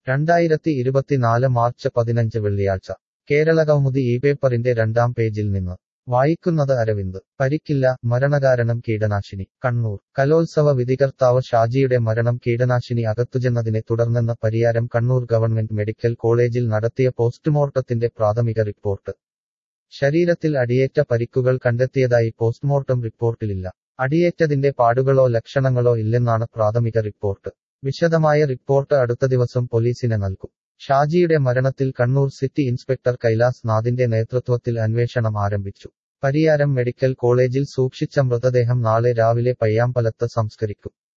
രണ്ടായിരത്തി ഇരുപത്തിനാല് മാർച്ച് പതിനഞ്ച് വെള്ളിയാഴ്ച കേരള കൗമുദി ഈ പേപ്പറിന്റെ രണ്ടാം പേജിൽ നിന്ന് വായിക്കുന്നത് അരവിന്ദ് പരിക്കില്ല മരണകാരണം കീടനാശിനി കണ്ണൂർ കലോത്സവ വിധികർത്താവ് ഷാജിയുടെ മരണം കീടനാശിനി അകത്തുചെന്നതിനെ തുടർന്നെന്ന പരിയാരം കണ്ണൂർ ഗവൺമെന്റ് മെഡിക്കൽ കോളേജിൽ നടത്തിയ പോസ്റ്റ്മോർട്ടത്തിന്റെ പ്രാഥമിക റിപ്പോർട്ട് ശരീരത്തിൽ അടിയേറ്റ പരിക്കുകൾ കണ്ടെത്തിയതായി പോസ്റ്റ്മോർട്ടം റിപ്പോർട്ടിലില്ല അടിയേറ്റതിന്റെ പാടുകളോ ലക്ഷണങ്ങളോ ഇല്ലെന്നാണ് പ്രാഥമിക റിപ്പോർട്ട് വിശദമായ റിപ്പോർട്ട് അടുത്ത ദിവസം പോലീസിന് നൽകും ഷാജിയുടെ മരണത്തിൽ കണ്ണൂർ സിറ്റി ഇൻസ്പെക്ടർ കൈലാസ് നാഥിന്റെ നേതൃത്വത്തിൽ അന്വേഷണം ആരംഭിച്ചു പരിയാരം മെഡിക്കൽ കോളേജിൽ സൂക്ഷിച്ച മൃതദേഹം നാളെ രാവിലെ പയ്യാമ്പലത്ത് സംസ്കരിക്കും